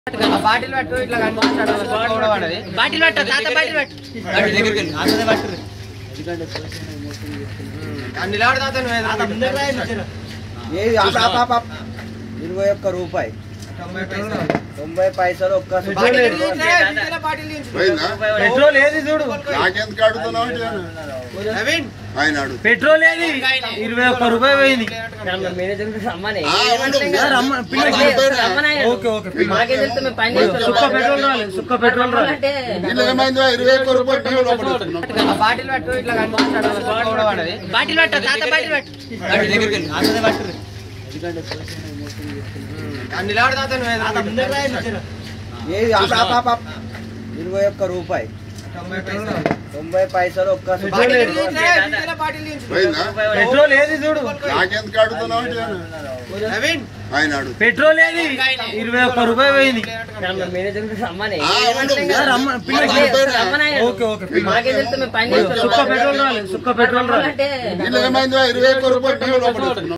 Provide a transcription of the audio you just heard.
Bottle పట్టు ఇట్లా కనిపిస్తాడు కూడా పడది బాటిల్ పట్టు తాత బాటిల్ పట్టు నిలబడి తాత నువ్వు ఏది ఆప్ ఆప్ ఆప్ ఆప్. ఇరవై ఒక్క రూపాయి తొంభై పైసలు ఒక్క బాటిల్ రూపాయి. తీయించరా, బాటిల్ తీయించు. పోయిందా? పెట్రోల్ ఏది చూడు నాకెందుకు అడుగుతున్నావు అంటే ఆయన? నవీన్ ఆయన అడుగు పెట్రోల్ ఏది ఇరవై ఒక్క రూపాయి పోయింది మేనేజర్ రమ్మని ఆ, అవును. రమ్మ పిల్ల రమ్మని. ఓకే ఓకే మాకే తెలుసు మేము పని చేస్తాం సుక్క పెట్రోల్ రాలేదు సుక్క పెట్రోల్ రాలేదు అంటే వీళ్ళు ఏమైందో ఇరవై ఒక్క రూపాయలు బిల్లు లోపల పెట్టుకున్నాం. ఆ బాటిల్ పట్టు ఇట్లా కనిపిస్తాడు కూడా పడది బాటిల్ పట్టు తాత బాటిల్ పట్టు నిలబడి తాత నువ్వు ఏది ఆప్ ఆప్ ఆప్ ఆప్. ఇరవై ఒక్క రూపాయి తొంభై పైసలు ఒక్క బాటిల్ రూపాయి. తీయించరా, బాటిల్ తీయించు. పోయిందా? పెట్రోల్ ఏది చూడు నాకెందుకు అడుగుతున్నావు అంటే ఆయన? నవీన్ ఆయన అడుగు పెట్రోల్ ఏది ఇరవై ఒక్క రూపాయి పోయింది మేనేజర్ రమ్మని ఆ, అవును. రమ్మ పిల్ల రమ్మని ఓకే ఓకే మాకే తెలుసు మేము పని చేస్తాం సుక్క పెట్రోల్ రాలేదు సుక్క పెట్రోల్ రాలేదు అంటే వీళ్ళు ఏమైందో ఇరవై ఒక్క రూపాయలు బిల్లు లోపల పెట్టుకున్నాం.